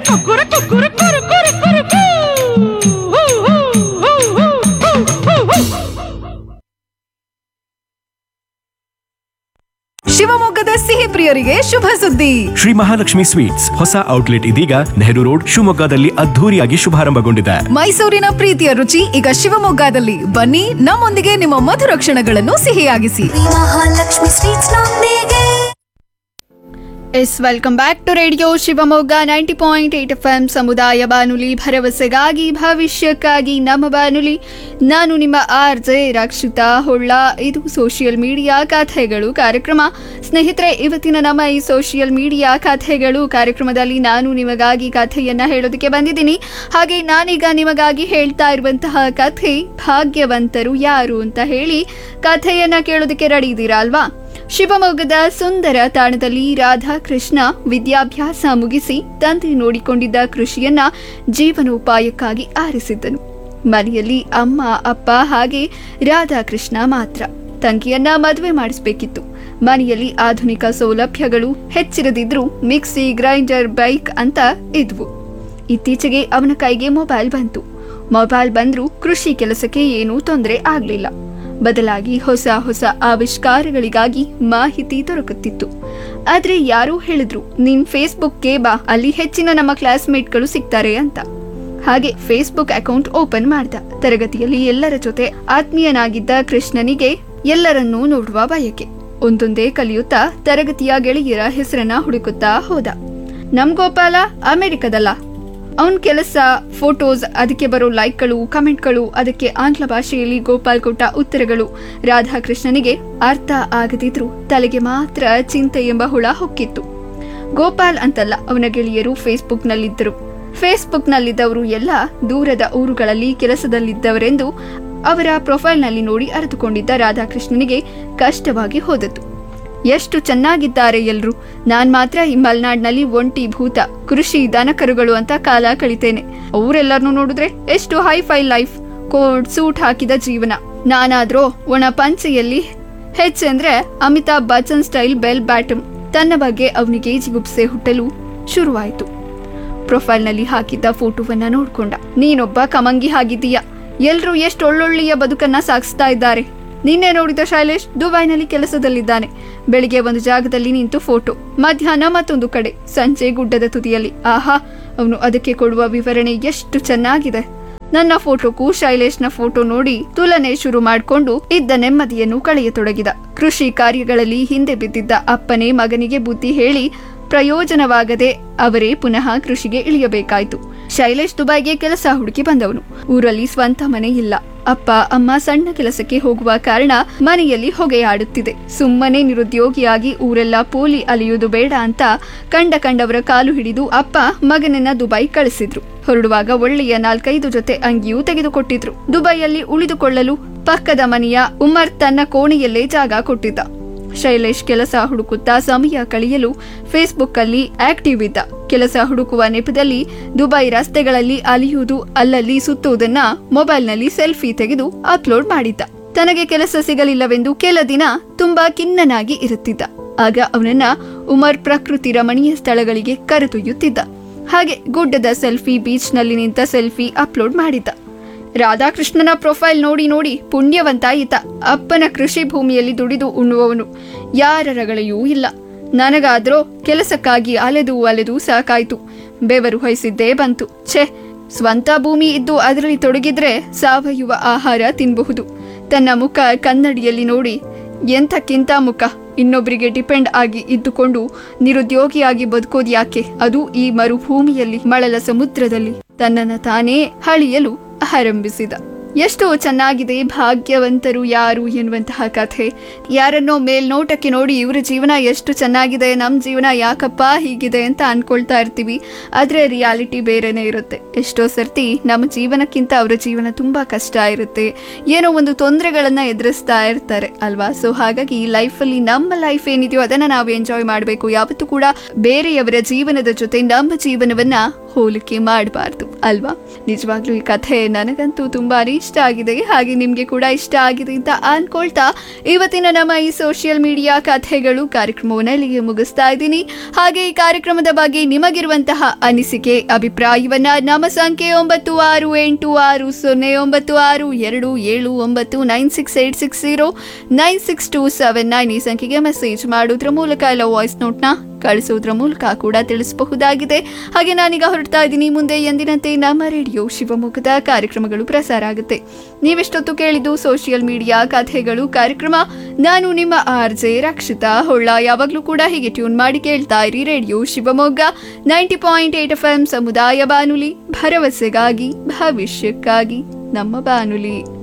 ಕುಕ್ಕುರ ಕುಕ್ಕುರ ಕುರು ಕುರು ಕುರು ಕು. ಹೂ, ಹೂ, ಹೂ, ಹೂ, ಹೂ, ಹೂ, ಹೂ. ಶಿವಮೊಗ್ಗದ ಸಿಹಿ ಪ್ರಿಯರಿಗೆ ಶುಭ ಸುದ್ದಿ ಶ್ರೀ ಮಹಾಲಕ್ಷ್ಮಿ ಸ್ವೀಟ್ಸ್ ಹೊಸ ಔಟ್ಲೆಟ್ ಇದೀಗ ನೆಹರು ರೋಡ್ ಶಿವಮೊಗ್ಗದಲ್ಲಿ ಅದ್ಧೂರಿಯಾಗಿ ಶುಭಾರಂಭಗೊಂಡಿದೆ ಮೈಸೂರಿನ ಪ್ರೀತಿಯ ರುಚಿ ಈಗ ಶಿವಮೊಗ್ಗದಲ್ಲಿ ಬನ್ನಿ ನಮ್ಮೊಂದಿಗೆ ನಿಮ್ಮ ಮಧುರ ಕ್ಷಣಗಳನ್ನು ಸಿಹಿಯಾಗಿಸಿ ಮಹಾಲಕ್ಷ್ಮಿ ಸ್ವೀಟ್ಸ್ ನೊಂದಿಗೆ yes welcome back to radio Shivamogga ninety point eight F M ಸಮುದಾಯ ಬಾನುಲಿ ಭರವಸೆಗಾಗಿ ಭವಿಷ್ಯಕ್ಕಾಗಿ ನಮ್ಮ ಬಾನುಲಿ ನಾನು ನಿಮ್ಮ ಆರ್ ಜೆ ರಕ್ಷಿತಾ ಹೊಳ್ಳ ಇದು ಸೋಷಿಯಲ್ ಮೀಡಿಯಾ ಕಥೆಗಳು ಕಾರ್ಯಕ್ರಮ ಸ್ನೇಹಿತರೆ ಇವತ್ತಿನ ನಮ್ಮ ಈ ಸೋಷಿಯಲ್ ಮೀಡಿಯಾ ಕಥೆಗಳು ಕಾರ್ಯಕ್ರಮದಲ್ಲಿ ನಾನು ನಿಮಗಾಗಿ ಕಥೆಯನ್ನ ಹೇಳೋದಕ್ಕೆ ಬಂದಿದ್ದೀನಿ ಹಾಗೆ ನಾನೀಗ ನಿಮಗಾಗಿ ಹೇಳ್ತಾ ಇರುವಂತಹ ಕಥೆ ಭಾಗ್ಯವಂತರು ಯಾರು ಅಂತ ಹೇಳಿ ಕಥೆಯನ್ನ ಕೇಳೋದಕ್ಕೆ ರೆಡಿ ಇದ್ದೀರಾ ಅಲ್ವಾ ಶಿವಮೊಗ್ಗದ ಸುಂದರ ತಾಣದಲ್ಲಿ ರಾಧಾಕೃಷ್ಣ ವಿದ್ಯಾಭ್ಯಾಸ ಮುಗಿಸಿ ತಂದೆ ನೋಡಿಕೊಂಡಿದ್ದ ಕೃಷಿಯನ್ನ ಜೀವನೋಪಾಯಕ್ಕಾಗಿ ಆರಿಸಿದ್ದನು ಮನೆಯಲ್ಲಿ ಅಮ್ಮ ಅಪ್ಪ ಹಾಗೆ ರಾಧಾಕೃಷ್ಣ ಮಾತ್ರ ತಂಗಿಯನ್ನ ಮದುವೆ ಮಾಡಿಸ್ಬೇಕಿತ್ತು ಮನೆಯಲ್ಲಿ ಆಧುನಿಕ ಸೌಲಭ್ಯಗಳು ಹೆಚ್ಚಿರದಿದ್ರೂ ಮಿಕ್ಸಿ ಗ್ರೈಂಡರ್ ಬೈಕ್ ಅಂತ ಇದ್ವು ಇತ್ತೀಚೆಗೆ ಅವನ ಕೈಗೆ ಮೊಬೈಲ್ ಬಂತು ಮೊಬೈಲ್ ಬಂದ್ರೂ ಕೃಷಿ ಕೆಲಸಕ್ಕೆ ಏನೂ ತೊಂದರೆ ಆಗ್ಲಿಲ್ಲ ಬದಲಾಗಿ ಹೊಸ ಹೊಸ ಆವಿಷ್ಕಾರಗಳಿಗಾಗಿ ಮಾಹಿತಿ ದೊರಕುತ್ತಿತ್ತು ಆದ್ರೆ ಯಾರೋ ಹೇಳಿದ್ರು ನೀನ್ ಫೇಸ್ಬುಕ್ಗೆ ಬಾ ಅಲ್ಲಿ ಹೆಚ್ಚಿನ ನಮ್ಮ ಕ್ಲಾಸ್ಮೇಟ್ಗಳು ಸಿಗ್ತಾರೆ ಅಂತ ಹಾಗೆ ಫೇಸ್ಬುಕ್ ಅಕೌಂಟ್ ಓಪನ್ ಮಾಡ್ದ ತರಗತಿಯಲ್ಲಿ ಎಲ್ಲರ ಜೊತೆ ಆತ್ಮೀಯನಾಗಿದ್ದ ಕೃಷ್ಣನಿಗೆ ಎಲ್ಲರನ್ನೂ ನೋಡುವ ಬಯಕೆ ಒಂದೊಂದೇ ಕಲಿಯುತ್ತಾ ತರಗತಿಯ ಗೆಳೆಯರ ಹೆಸರನ್ನ ಹುಡುಕುತ್ತಾ ಹೋದ ನಮ್ ಗೋಪಾಲ ಅಮೆರಿಕದಲ್ಲ ಅವನ್ ಕೆಲಸ ಫೋಟೋಸ್ ಅದಕ್ಕೆ ಬರೋ ಲೈಕ್ಗಳು ಕಮೆಂಟ್ಗಳು ಅದಕ್ಕೆ ಆಂಗ್ಲ ಭಾಷೆಯಲ್ಲಿ ಗೋಪಾಲ್ ಕೊಟ್ಟ ಉತ್ತರಗಳು ರಾಧಾಕೃಷ್ಣನಿಗೆ ಅರ್ಥ ಆಗದಿದ್ರು ತಲೆಗೆ ಮಾತ್ರ ಚಿಂತೆ ಎಂಬ ಹುಳ ಹೊಕ್ಕಿತ್ತು ಗೋಪಾಲ್ ಅಂತಲ್ಲ ಅವನ ಗೆಳೆಯರು ಫೇಸ್ಬುಕ್ನಲ್ಲಿದ್ದರು ಫೇಸ್ಬುಕ್ನಲ್ಲಿದ್ದವರು ಎಲ್ಲ ದೂರದ ಊರುಗಳಲ್ಲಿ ಕೆಲಸದಲ್ಲಿದ್ದವರೆಂದು ಅವರ ಪ್ರೊಫೈಲ್ನಲ್ಲಿ ನೋಡಿ ಅರಿತುಕೊಂಡಿದ್ದ ರಾಧಾಕೃಷ್ಣನಿಗೆ ಕಷ್ಟವಾಗಿ ಹೋದದ್ದು ಎಷ್ಟು ಚೆನ್ನಾಗಿದ್ದಾರೆ ಎಲ್ರು ನಾನ್ ಮಾತ್ರ ಈ ಮಲೆನಾಡಿನಲ್ಲಿ ಒಂಟಿ ಭೂತ ಕೃಷಿ ದನಕರುಗಳು ಅಂತ ಕಾಲ ಕಳಿತೇನೆ ಅವರೆಲ್ಲರನ್ನೂ ನೋಡಿದ್ರೆ ಎಷ್ಟು hi fi life coat suit ಹಾಕಿದ ಜೀವನ ನಾನಾದ್ರೂ ಒಣ ಪಂಚೆಯಲ್ಲಿ ಹೆಚ್ಚೆಂದ್ರೆ Amitabh Bachchan style bell bottom ತನ್ನ ಬಗ್ಗೆ ಅವನಿಗೆ ಜಿಗುಪ್ಸೆ ಹುಟ್ಟಲು ಶುರುವಾಯಿತು ಪ್ರೊಫೈಲ್ನಲ್ಲಿ ಹಾಕಿದ್ದ ಫೋಟೋವನ್ನ ನೋಡ್ಕೊಂಡ ನೀನೊಬ್ಬ ಕಮಂಗಿ ಆಗಿದ್ದೀಯ ಎಲ್ರೂ ಎಷ್ಟು ಒಳ್ಳೊಳ್ಳೆಯ ಬದುಕನ್ನ ಸಾಗಿಸ್ತಾ ಇದ್ದಾರೆ ನಿನ್ನೆ ನೋಡಿದ ಶೈಲೇಶ್ ದುಬೈನಲ್ಲಿ ಕೆಲಸದಲ್ಲಿದ್ದಾನೆ ಬೆಳಿಗ್ಗೆ ಒಂದು ಜಾಗದಲ್ಲಿ ನಿಂತು ಫೋಟೋ ಮಧ್ಯಾಹ್ನ ಮತ್ತೊಂದು ಕಡೆ ಸಂಜೆ ಗುಡ್ಡದ ತುದಿಯಲ್ಲಿ ಆಹಾ ಅವನು ಅದಕ್ಕೆ ಕೊಡುವ ವಿವರಣೆ ಎಷ್ಟು ಚೆನ್ನಾಗಿದೆ ನನ್ನ ಫೋಟೋಕ್ಕೂ ಶೈಲೇಶ್ನ ಫೋಟೋ ನೋಡಿ ತುಲನೆ ಶುರು ಮಾಡಿಕೊಂಡು ಇದ್ದ ನೆಮ್ಮದಿಯನ್ನು ಕಳೆಯತೊಡಗಿದ ಕೃಷಿ ಕಾರ್ಯಗಳಲ್ಲಿ ಹಿಂದೆ ಬಿದ್ದಿದ್ದ ಅಪ್ಪನೇ ಮಗನಿಗೆ ಬುದ್ಧಿ ಹೇಳಿ ಪ್ರಯೋಜನವಾಗದೆ ಅವರೇ ಪುನಃ ಕೃಷಿಗೆ ಇಳಿಯಬೇಕಾಯ್ತು ಶೈಲೇಶ್ ದುಬೈಗೆ ಕೆಲಸ ಹುಡುಕಿ ಬಂದವನು ಊರಲ್ಲಿ ಸ್ವಂತ ಮನೆ ಇಲ್ಲ ಅಪ್ಪ ಅಮ್ಮ ಸಣ್ಣ ಕೆಲಸಕ್ಕೆ ಹೋಗುವ ಕಾರಣ ಮನೆಯಲ್ಲಿ ಹೊಗೆಯಾಡುತ್ತಿದೆ ಸುಮ್ಮನೆ ನಿರುದ್ಯೋಗಿಯಾಗಿ ಊರೆಲ್ಲ ಪೋಲಿ ಅಲಿಯುವುದು ಬೇಡ ಅಂತ ಕಂಡ ಕಂಡವರ ಕಾಲು ಹಿಡಿದು ಅಪ್ಪ ಮಗನನ್ನ ದುಬೈ ಕಳಿಸಿದ್ರು ಹೊರಡುವಾಗ ಒಳ್ಳೆಯ ನಾಲ್ಕೈದು ಜೊತೆ ಅಂಗಿಯೂ ತೆಗೆದುಕೊಟ್ಟಿದ್ರು ದುಬೈಯಲ್ಲಿ ಉಳಿದುಕೊಳ್ಳಲು ಪಕ್ಕದ ಮನೆಯ ಉಮರ್ ತನ್ನ ಕೋಣೆಯಲ್ಲೇ ಜಾಗ ಕೊಟ್ಟಿದ್ದ ಶೈಲೇಶ್ ಕೆಲಸ ಹುಡುಕುತ್ತಾ ಸಮಯ ಕಳೆಯಲು ಫೇಸ್ಬುಕ್ ಅಲ್ಲಿ ಆಕ್ಟಿವ್ ಇದ್ದ ಕೆಲಸ ಹುಡುಕುವ ನೆಪದಲ್ಲಿ ದುಬೈ ರಸ್ತೆಗಳಲ್ಲಿ ಅಲಿಯುವುದು ಅಲ್ಲಲ್ಲಿ ಸುತ್ತುವುದನ್ನ ಮೊಬೈಲ್ನಲ್ಲಿ ಸೆಲ್ಫಿ ತೆಗೆದು ಅಪ್ಲೋಡ್ ಮಾಡಿದ್ದ ತನಗೆ ಕೆಲಸ ಸಿಗಲಿಲ್ಲವೆಂದು ಕೆಲ ದಿನ ತುಂಬಾ ಖಿನ್ನನಾಗಿ ಇರುತ್ತಿದ್ದ ಆಗ ಅವನನ್ನ ಉಮರ್ ಪ್ರಕೃತಿ ರಮಣೀಯ ಸ್ಥಳಗಳಿಗೆ ಕರೆದೊಯ್ಯುತ್ತಿದ್ದ ಹಾಗೆ ಗುಡ್ಡದ ಸೆಲ್ಫಿ ಬೀಚ್ನಲ್ಲಿ ನಿಂತ ಸೆಲ್ಫಿ ಅಪ್ಲೋಡ್ ಮಾಡಿದ್ದ ರಾಧಾಕೃಷ್ಣನ ಪ್ರೊಫೈಲ್ ನೋಡಿ ನೋಡಿ ಪುಣ್ಯವಂತ ಈತ ಅಪ್ಪನ ಕೃಷಿ ಭೂಮಿಯಲ್ಲಿ ದುಡಿದು ಉಣ್ಣುವವನು ಯಾರ ರಗಳೆಯೂ ಇಲ್ಲ ನನಗಾದ್ರೂ ಕೆಲಸಕ್ಕಾಗಿ ಅಲೆದು ಅಲೆದು ಸಾಕಾಯ್ತು ಬೆವರು ಹೊಯ್ಸಿದ್ದೇ ಬಂತು ಛೆ ಸ್ವಂತ ಭೂಮಿ ಇದ್ದು ಅದರಲ್ಲಿ ತೊಡಗಿದ್ರೆ ಸಾವಯವ ಆಹಾರ ತಿನ್ನಬಹುದು ತನ್ನ ಮುಖ ಕನ್ನಡಿಯಲ್ಲಿ ನೋಡಿ ಎಂಥಕ್ಕಿಂತ ಮುಖ ಇನ್ನೊಬ್ಬರಿಗೆ ಡಿಪೆಂಡ್ ಆಗಿ ಇದ್ದುಕೊಂಡು ನಿರುದ್ಯೋಗಿಯಾಗಿ ಬದುಕೋದು ಯಾಕೆ ಅದು ಈ ಮರುಭೂಮಿಯಲ್ಲಿ ಮಳಲ ಸಮುದ್ರದಲ್ಲಿ ತನ್ನನ್ನು ತಾನೇ ಹಳಿಯಲು ಆರಂಭಿಸಿದ ಎಷ್ಟೋ ಚೆನ್ನಾಗಿದೆ ಭಾಗ್ಯವಂತರು ಯಾರು ಎನ್ನುವಂತಹ ಕಥೆ ಯಾರನ್ನೋ ಮೇಲ್ನೋಟಕ್ಕೆ ನೋಡಿ ಇವರ ಜೀವನ ಎಷ್ಟು ಚೆನ್ನಾಗಿದೆ ನಮ್ಮ ಜೀವನ ಯಾಕಪ್ಪ ಹೀಗಿದೆ ಅಂತ ಅನ್ಕೊಳ್ತಾ ಇರ್ತೀವಿ ಆದರೆ ರಿಯಾಲಿಟಿ ಬೇರೆನೇ ಇರುತ್ತೆ ಎಷ್ಟೋ ಸರ್ತಿ ನಮ್ಮ ಜೀವನಕ್ಕಿಂತ ಅವರ ಜೀವನ ತುಂಬಾ ಕಷ್ಟ ಇರುತ್ತೆ ಏನೋ ಒಂದು ತೊಂದರೆಗಳನ್ನ ಎದುರಿಸ್ತಾ ಇರ್ತಾರೆ ಅಲ್ವಾ ಸೊ ಹಾಗಾಗಿ ಲೈಫಲ್ಲಿ ನಮ್ಮ ಲೈಫ್ ಏನಿದೆಯೋ ಅದನ್ನ ನಾವು ಎಂಜಾಯ್ ಮಾಡಬೇಕು ಯಾವತ್ತೂ ಕೂಡ ಬೇರೆಯವರ ಜೀವನದ ಜೊತೆ ನಮ್ಮ ಜೀವನವನ್ನ ಹೋಲಿಕೆ ಮಾಡಬಾರ್ದು ಅಲ್ವಾ ನಿಜವಾಗ್ಲೂ ಈ ಕಥೆ ನನಗಂತೂ ತುಂಬಾನೇ ಇಷ್ಟ ಆಗಿದೆ ಹಾಗೆ ನಿಮಗೆ ಕೂಡ ಇಷ್ಟ ಆಗಿದೆ ಅಂತ ಅನ್ಕೊಳ್ತಾ ಇವತ್ತಿನ ನಮ್ಮ ಈ ಸೋಷಿಯಲ್ ಮೀಡಿಯಾ ಕಥೆಗಳು ಕಾರ್ಯಕ್ರಮವನ್ನು ಇಲ್ಲಿಗೆ ಮುಗಿಸ್ತಾ ಇದ್ದೀನಿ ಹಾಗೆ ಈ ಕಾರ್ಯಕ್ರಮದ ಬಗ್ಗೆ ನಿಮಗಿರುವಂತಹ ಅನಿಸಿಕೆ ಅಭಿಪ್ರಾಯವನ್ನ ನಮ್ಮ ಸಂಖ್ಯೆ ಒಂಬತ್ತು ಆರು ಎಂಟು ಆರು ಸೊನ್ನೆ ಒಂಬತ್ತು ಆರು ಎರಡು ಏಳು ಒಂಬತ್ತು nine six eight six zero nine six two seven nine ಈ ಸಂಖ್ಯೆಗೆ ಮೆಸೇಜ್ ಮಾಡೋದ್ರ ಮೂಲಕ ಇಲ್ಲ ವಾಯ್ಸ್ ನೋಟ್ನ ಕಳಿಸೋದ್ರ ಮೂಲಕ ಕೂಡ ತಿಳಿಸಬಹುದಾಗಿದೆ ಹಾಗೆ ನಾನೀಗ ಹೊರಡ್ತಾ ಇದ್ದೀನಿ ಮುಂದೆ ಎಂದಿನಂತೆ ನಮ್ಮ ರೇಡಿಯೋ ಶಿವಮೊಗ್ಗದ ಕಾರ್ಯಕ್ರಮಗಳು ಪ್ರಸಾರ ಆಗುತ್ತೆ ನೀವೆಷ್ಟೊತ್ತು ಕೇಳಿದ್ದು ಸೋಷಿಯಲ್ ಮೀಡಿಯಾ ಕಥೆಗಳು ಕಾರ್ಯಕ್ರಮ ನಾನು ನಿಮ್ಮ ಆರ್ ಜೆ ರಕ್ಷಿತಾ ಹೊಳ್ಳ ಯಾವಾಗಲೂ ಕೂಡ ಹೀಗೆ ಟ್ಯೂನ್ ಮಾಡಿ ಕೇಳ್ತಾ ಇರಿ radio Shivamogga ninety point eight F M ಸಮುದಾಯ ಬಾನುಲಿ ಭರವಸೆಗಾಗಿ ಭವಿಷ್ಯಕ್ಕಾಗಿ ನಮ್ಮ ಬಾನುಲಿ